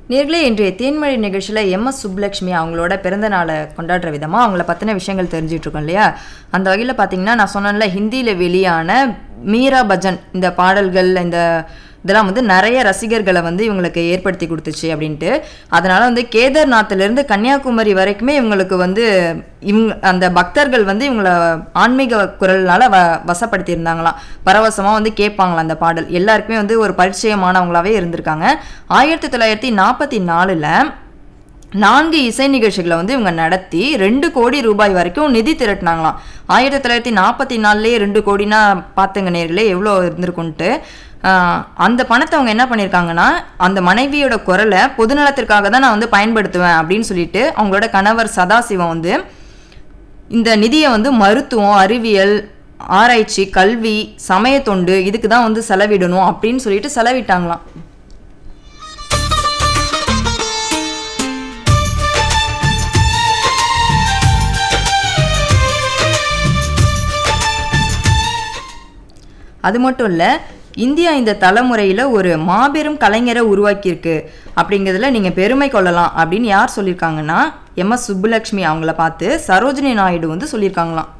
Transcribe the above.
நேர்களே இன்றைய தேன்மொழி நிகழ்ச்சியில் எம் எஸ் சுப்புலட்சுமி அவங்களோட பிறந்த நாளை கொண்டாடுற விதமாக அவங்கள பற்றின விஷயங்கள் தெரிஞ்சுட்டு இருக்கோம் இல்லையா அந்த வகையில் பார்த்தீங்கன்னா நான் சொன்னேன்ல ஹிந்தியில் வெளியான மீரா பஜன் இந்த பாடல்கள் இந்த இதெல்லாம் வந்து நிறைய ரசிகர்களை வந்து இவங்களுக்கு ஏற்படுத்தி கொடுத்துச்சு அப்படின்ட்டு அதனால வந்து கேதார்நாத்திலிருந்து கன்னியாகுமரி வரைக்குமே இவங்களுக்கு வந்து இவங்க அந்த பக்தர்கள் வந்து இவங்கள ஆன்மீக குரல்னால வ வசப்படுத்தியிருந்தாங்களாம் பரவசமாக வந்து கேட்பாங்களாம் அந்த பாடல் எல்லாருக்குமே வந்து ஒரு பரிச்சயமானவங்களாவே இருந்திருக்காங்க ஆயிரத்தி தொள்ளாயிரத்தி நாற்பத்தி நாலில் நான்கு இசை நிகழ்ச்சிகளை வந்து இவங்க நடத்தி ரெண்டு கோடி ரூபாய் வரைக்கும் நிதி திரட்டினாங்களாம் ஆயிரத்தி தொள்ளாயிரத்தி நாற்பத்தி நாலுலேயே ரெண்டு கோடினா பார்த்துங்க நேர்களே எவ்வளோ இருந்திருக்குன்ட்டு ஆஹ் அந்த பணத்தை அவங்க என்ன பண்ணியிருக்காங்கன்னா அந்த மனைவியோட குரலை பொதுநலத்திற்காக தான் நான் வந்து பயன்படுத்துவேன் அப்படின்னு சொல்லிட்டு அவங்களோட கணவர் சதாசிவம் வந்து இந்த நிதியை வந்து மருத்துவம் அறிவியல் ஆராய்ச்சி கல்வி சமய தொண்டு இதுக்கு தான் வந்து செலவிடணும் அப்படின்னு சொல்லிட்டு செலவிட்டாங்களாம் அது மட்டும் இல்லை இந்தியா இந்த தலைமுறையில் ஒரு மாபெரும் கலைஞரை உருவாக்கியிருக்கு அப்படிங்கிறதுல நீங்கள் பெருமை கொள்ளலாம் அப்படின்னு யார் சொல்லியிருக்காங்கன்னா எம் எஸ் சுப்புலட்சுமி அவங்கள பார்த்து சரோஜினி நாயுடு வந்து சொல்லியிருக்காங்களாம்